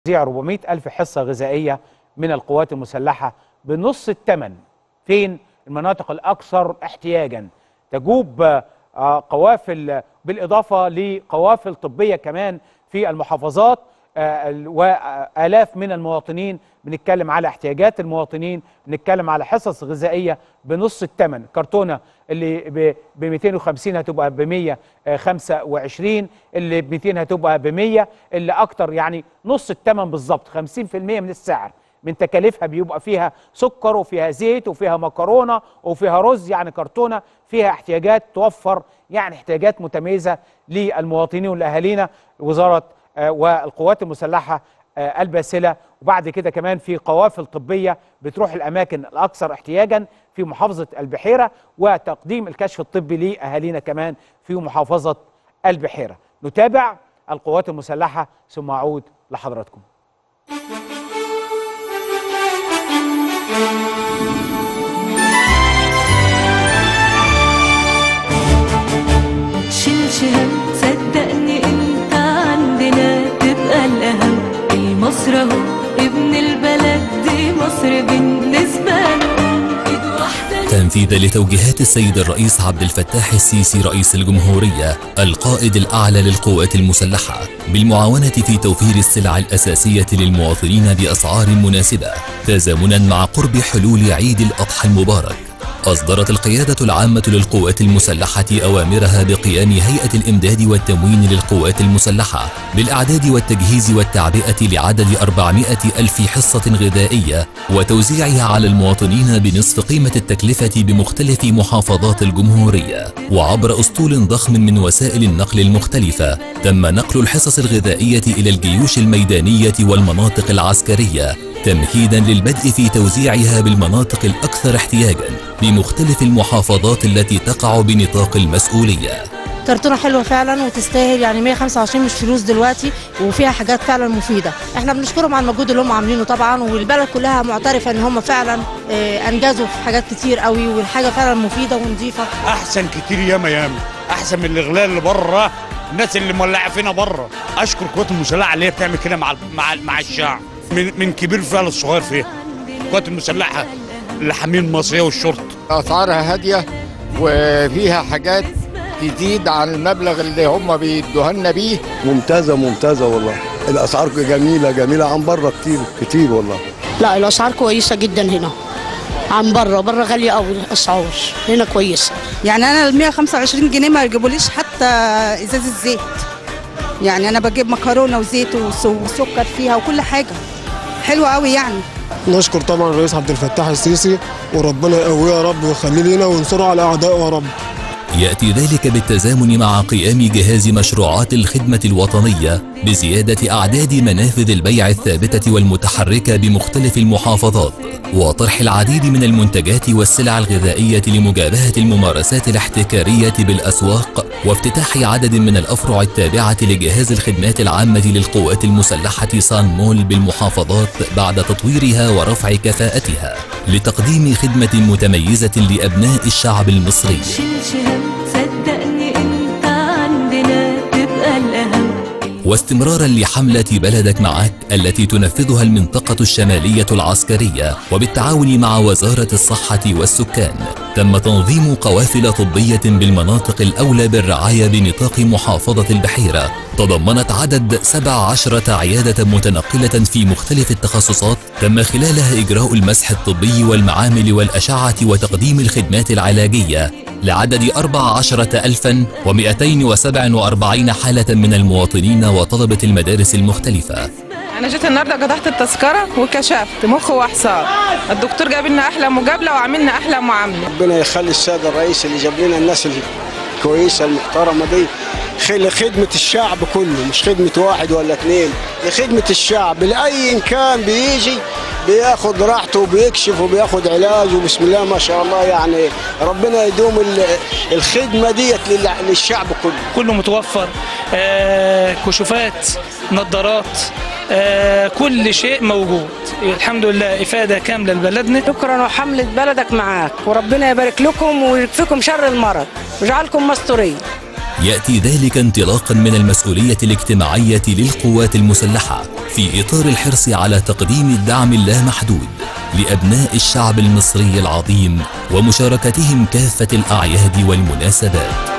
توزيع 400 ألف حصة غذائية من القوات المسلحة بنص الثمن فين المناطق الأكثر احتياجا تجوب آه، قوافل بالإضافة لقوافل طبية كمان في المحافظات آه، ال- وآلاف من المواطنين بنتكلم على احتياجات المواطنين بنتكلم على حصص غذائية بنص الثمن كرتونة اللي ب 250 هتبقى ب 125 اللي ب 200 هتبقى ب 100 اللي اكتر يعني نص الثمن بالظبط 50% من السعر من تكاليفها بيبقى فيها سكر وفيها زيت وفيها مكرونه وفيها رز يعني كرتونه فيها احتياجات توفر يعني احتياجات متميزه للمواطنين والاهالينا وزاره آه، والقوات المسلحه آه، الباسله وبعد كده كمان في قوافل طبيه بتروح الاماكن الاكثر احتياجا في محافظه البحيره وتقديم الكشف الطبي لاهالينا كمان في محافظه البحيره. نتابع القوات المسلحه ثم اعود لحضراتكم. شيل شهم صدقني انت عندنا تبقى الاهم المصر اهو ابن البلد دي مصر بالنسبة له ايد واحدة تنفيذا لتوجيهات السيد الرئيس عبد الفتاح السيسي رئيس الجمهورية القائد الأعلى للقوات المسلحة بالمعاونة في توفير السلع الأساسية للمواطنين بأسعار مناسبة تزامنا مع قرب حلول عيد الأضحى المبارك أصدرت القيادة العامة للقوات المسلحة أوامرها بقيام هيئة الإمداد والتموين للقوات المسلحة بالإعداد والتجهيز والتعبئة لعدد 400 ألف حصة غذائية وتوزيعها على المواطنين بنصف قيمة التكلفة بمختلف محافظات الجمهورية وعبر أسطول ضخم من وسائل النقل المختلفة تم نقل الحصص الغذائية إلى الجيوش الميدانية والمناطق العسكرية تمهيدا للبدء في توزيعها بالمناطق الأكثر احتياجا بمختلف المحافظات التي تقع بنطاق المسؤولية كرتونه حلوه فعلا وتستاهل يعني 125 مش فلوس دلوقتي وفيها حاجات فعلا مفيده احنا بنشكرهم على المجهود اللي هم عاملينه طبعا والبلد كلها معترفه ان هم فعلا آه، انجزوا في حاجات كتير قوي والحاجه فعلا مفيده ونظيفه احسن كتير ياما ياما احسن من الاغلال اللي بره الناس اللي مولعه فينا بره اشكر القوات المسلحه اللي هي بتعمل كده مع مع مع الشعب من, من كبير فيها للصغير فيها القوات المسلحه اللي حامين المصريه والشرطه اسعارها هاديه وفيها حاجات تزيد عن المبلغ اللي هم بيدوها لنا بيه ممتازة ممتازة والله الأسعار جميلة جميلة عن بره كتير كتير والله لا الاسعار كويسه جدا هنا عن بره بره غاليه قوي الاسعار هنا كويسه يعني انا ال 125 جنيه ما يجيبوليش حتى ازاز الزيت يعني انا بجيب مكرونه وزيت وس- وسكر فيها وكل حاجه حلوه قوي يعني نشكر طبعا الرئيس عبد الفتاح السيسي وربنا يقويه يا رب ويخليه لينا وينصره على اعدائه يا رب يأتي ذلك بالتزامن مع قيام جهاز مشروعات الخدمة الوطنية بزيادة أعداد منافذ البيع الثابتة والمتحركة بمختلف المحافظات وطرح العديد من المنتجات والسلع الغذائية لمجابهة الممارسات الاحتكارية بالأسواق وافتتاح عدد من الأفرع التابعة لجهاز الخدمات العامة للقوات المسلحة صان مول بالمحافظات بعد تطويرها ورفع كفاءتها لتقديم خدمة متميزة لأبناء الشعب المصري شيل شهم صدقني انت عندنا تبقى الاهم واستمرارا لحملة بلدك معك التي تنفذها المنطقة الشمالية العسكرية وبالتعاون مع وزارة الصحة والسكان تم تنظيم قوافل طبية بالمناطق الأولى بالرعاية بنطاق محافظة البحيرة تضمنت عدد 17 عيادة متنقلة في مختلف التخصصات تم خلالها إجراء المسح الطبي والمعامل والأشعة وتقديم الخدمات العلاجية لعدد 14247 حالة من المواطنين وطلبة المدارس المختلفة انا جيت النهارده قطعت التذكره وكشفت مخ واعصاب الدكتور جاب لنا احلى مقابله وعملنا احلى معامله ربنا يخلي السيد الرئيس اللي جاب لنا الناس الكويسه المحترمه دي خ- لخدمة الشعب كله مش خدمة واحد ولا اتنين لخدمة الشعب لأي كان بيجي بياخد راحته وبيكشف وبياخد علاج وبسم الله ما شاء الله يعني ربنا يدوم ال- الخدمة ديت لل- للشعب كله كله متوفر آه كشوفات نظارات آه كل شيء موجود الحمد لله افاده كامله لبلدنا شكرا وحمله بلدك معاك وربنا يبارك لكم ويكفيكم شر المرض ويجعلكم مستورين يأتي ذلك انطلاقا من المسؤولية الاجتماعية للقوات المسلحة في إطار الحرص على تقديم الدعم اللامحدود لأبناء الشعب المصري العظيم ومشاركتهم كافة الأعياد والمناسبات